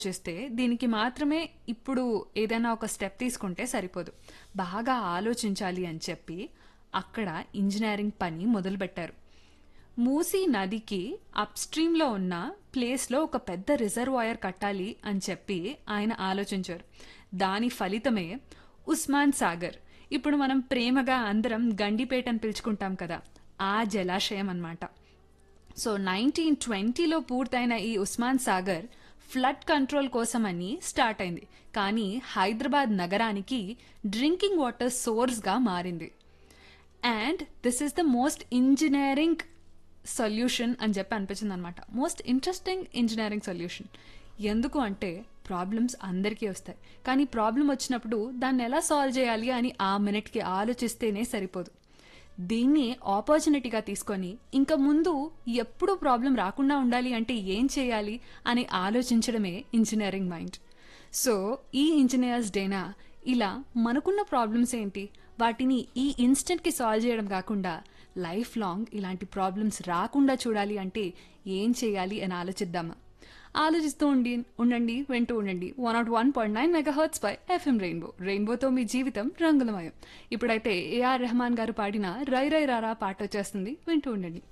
చేస్తే దీనికి మాత్రమే ఇప్పుడు ఏదైనా ఒక స్టెప్ తీసుకుంటే సరిపోదు బాగా ఆలోచించాలి అని చెప్పి అక్కడ ఇంజనీరింగ్ పని మొదలుపెట్టారు మూసీ నదికి అప్స్ట్రీమ్లో ఉన్న ప్లేస్లో ఒక పెద్ద రిజర్వాయర్ కట్టాలి అని చెప్పి ఆయన ఆలోచించారు దాని ఫలితమే ఉస్మాన్ సాగర్ ఇప్పుడు మనం ప్రేమగా అందరం గండిపేట అని పిలుచుకుంటాం కదా ఆ జలాశయం అన్నమాట సో నైన్టీన్ ట్వంటీలో పూర్తయిన ఈ ఉస్మాన్ సాగర్ ఫ్లడ్ కంట్రోల్ కోసమని స్టార్ట్ అయింది కానీ హైదరాబాద్ నగరానికి డ్రింకింగ్ వాటర్ సోర్స్గా మారింది and this is the most engineering solution అని చెప్పి అనిపించింది అనమాట మోస్ట్ ఇంట్రెస్టింగ్ ఇంజనీరింగ్ సొల్యూషన్ ఎందుకు అంటే ప్రాబ్లమ్స్ అందరికీ వస్తాయి కానీ ప్రాబ్లం వచ్చినప్పుడు దాన్ని ఎలా సాల్వ్ చేయాలి అని ఆ మినిట్కి ఆలోచిస్తేనే సరిపోదు దీన్ని ఆపర్చునిటీగా తీసుకొని ఇంకా ముందు ఎప్పుడు ప్రాబ్లం రాకుండా ఉండాలి అంటే ఏం చేయాలి అని ఆలోచించడమే ఇంజనీరింగ్ మైండ్ సో ఈ ఇంజనీర్స్ డేనా ఇలా మనకున్న ప్రాబ్లమ్స్ ఏంటి వాటిని ఈ ఇన్స్టెంట్కి సాల్వ్ చేయడం కాకుండా లైఫ్ లాంగ్ ఇలాంటి ప్రాబ్లమ్స్ రాకుండా చూడాలి అంటే ఏం చేయాలి అని ఆలోచిద్దామా ఆలోచిస్తూ ఉండి ఉండండి వింటూ ఉండండి one nought one point nine megahertz పై ఎఫ్ఎం రెయిన్బో రెయిన్బోతో మీ జీవితం రంగులమయం ఇప్పుడైతే ఏఆర్ రెహమాన్ గారు పాడిన రై రై రారా పాట వచ్చేస్తుంది వింటూ ఉండండి